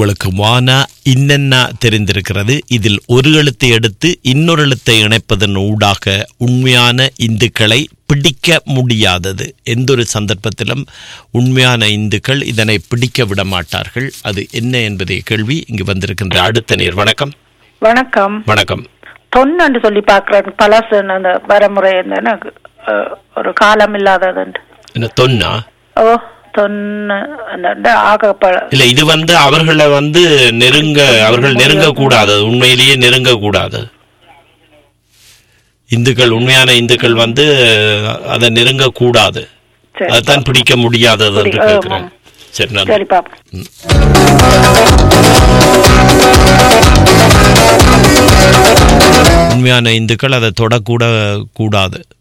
உங்களுக்கு வானா இன்னென்ன தெரிந்திருக்கிறது இதில் ஒரு எழுத்தை எடுத்து இன்னொரு எழுத்தை இணைப்பதன் ஊடாக உண்மையான இந்துக்களை பிடிக்க முடியாதது எந்த ஒரு சந்தர்ப்பத்திலும் உண்மையான இந்துக்கள் இதனை பிடிக்க விட மாட்டார்கள் அது என்ன என்பதை கேள்வி இங்கு வந்திருக்கின்ற அடுத்த நேர் வணக்கம் வணக்கம் வணக்கம் தொன்னு சொல்லி பாக்குறேன் பழசு அந்த வரமுறை என்ன அஹ், ஒரு காலம் இல்லாததுண்டு என்ன தொன்னா ஓ தொன்னு அந்த ஆகப்பழ இல்ல இது வந்து அவர்களை வந்து நெருங்க அவர்கள் நெருங்க கூடாது உண்மையிலேயே நெருங்க கூடாது இந்துக்கள் உண்மையான இந்துக்கள் வந்து அதை நெருங்க கூடாது சரி அதைத்தான் பிடிக்க முடியாதது என்று பிடி- கேட்கிறேன் ஆமாம். சரி நன்றி சரி பாப்போம் உண்மையான இந்துக்கள் அதை தொடக்கூட கூடாது